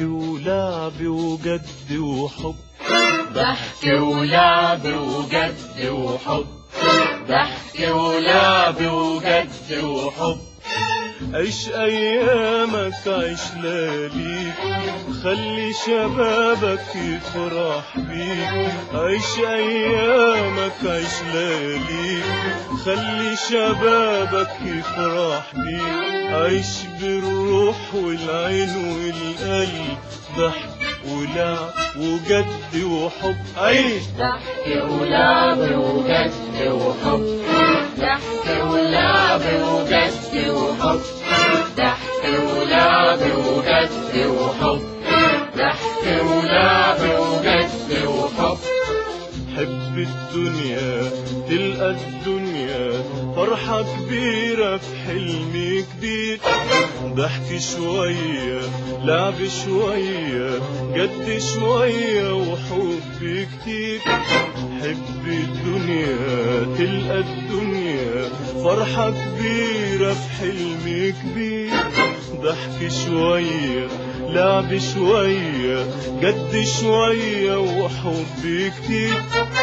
ولعب وجد وحب ضحك ولعب وجد وحب ضحك ولعب وجد وحب عيش ايامك عيش لياليك خلي شبابك يفرح بيك عيش ايامك عيش لياليك خلي شبابك يفرح بيك عيش بالروح والعين والقلب ضحك ولعب وجد وحب عيش ضحك ولعب وجد وحب ضحك ولعب وجد وحب ضحك ولعب وجد وحب ضحك ولعب وجد وحب حب الدنيا تلقى الدنيا فرحة كبيرة في حلم جديد ضحك شوية لعب شوية جد شوية وحب كتير حب الدنيا تلقى الدنيا فرحة كبيرة في حلم كبير ضحك شوية لعب شوية جد شوية وحب كتير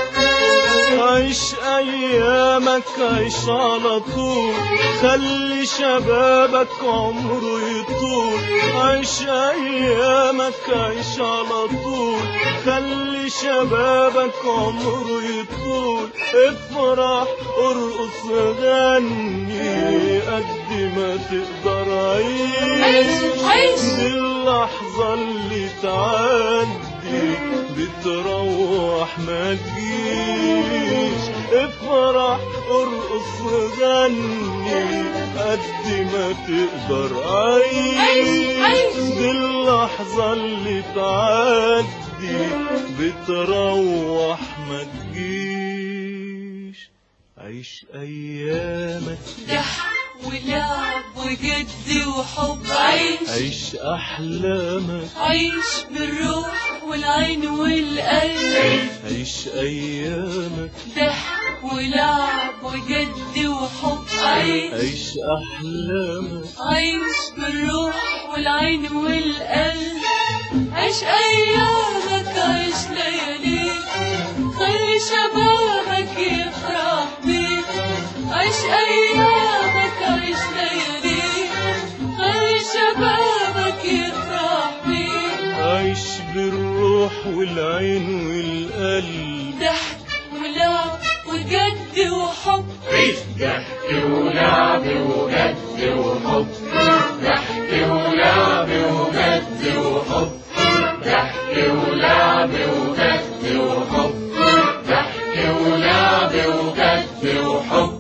عيش ايامك عيش على طول خلي شبابك عمره يطول عيش ايامك عيش على طول خلي شبابك عمره يطول افرح ارقص غني قد ما تقدر عيش عيش عيش دي اللحظة اللي تعدي بتروح ما تجيش افرح ارقص غني قد ما تقدر عيش، عيش عيش. دي اللحظة اللي تعدي بتروح ما تجيش عيش ايامك ضحك ولعب وجد وحب عيش عيش احلامك عيش بالروح والعين والقلب عيش ايامك ضحك ولعب وجد وحب عيش عيش احلامك عيش بالروح والعين والقلب عيش ايامك عيش لياليك خلي شبابك يفرح بيك عيش ايامك عيش لياليك خلي شبابك يفرح بيك عيش بالروح والعين والقلب ضحك ولعب وجد وحب عيش ضحك ولعب وجد وحب ضحك ولعب وجد وحب ضحك ولعب وجد وحب ضحك ولعب وجد وحب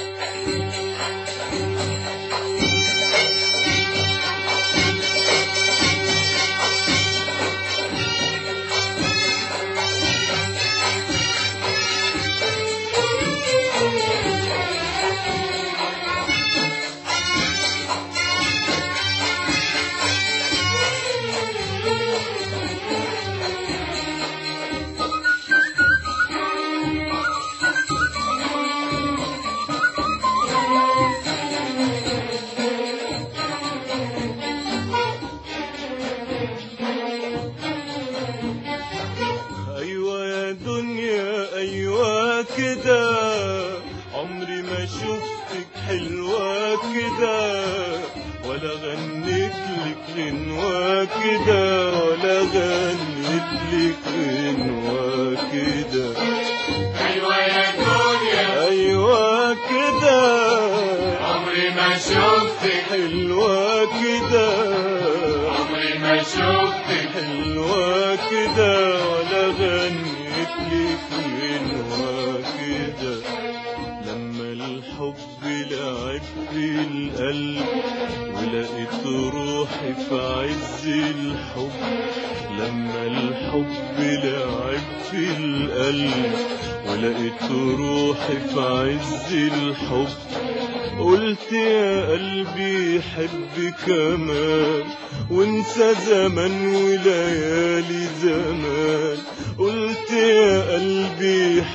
ايوه يا دنيا ايوه كده عمري ما شفتك حلوة كده ولا غنيت لك غنوة كده ولا غنيت لك غنوة كده ايوه يا دنيا ايوه كده عمري ما شفتك حلوة كده عمري ما شفتك حلوة كده ولا غنيت لك غنوة كده لما الحب لعب في القلب ولقيت روحي في عز الحب لما الحب لعب في القلب ولقيت روحي في عز الحب قلت يا قلبي حب كمان وانسى زمن وليالي زمان قلت يا قلبي حب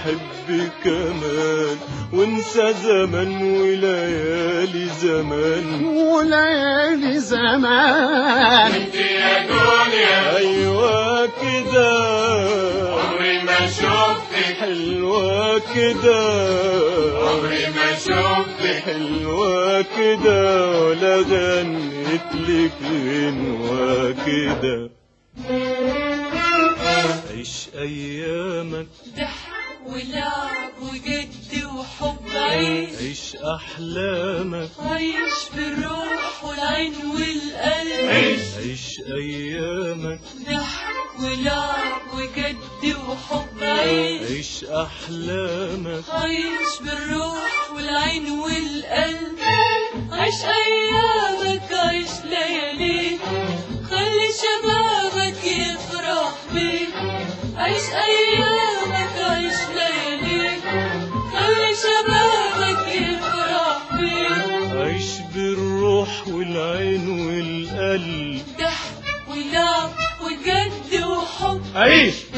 كمان وانسى زمن وليالي زمان وليالي زمان انت يا دنيا ايوه كده عمري ما شفتك حلوة كده عمري ما شفتك حلوة كده ولا غنيت لك غنوة كده عيش ايامك ضحك ولعب وجد وحب عيش عيش احلامك عيش بالروح والعين والقلب عيش ايامك ضحك ولعب وجد وحب عيش عيش احلامك عيش بالروح والعين والقلب عيش ايامك عيش لياليك خلي شبابك يفرح بيك عيش ايامك عيش لياليك خلي شبابك يفرح بيك عيش بالروح والعين والقلب ضحك ولعب وجد وحب عيش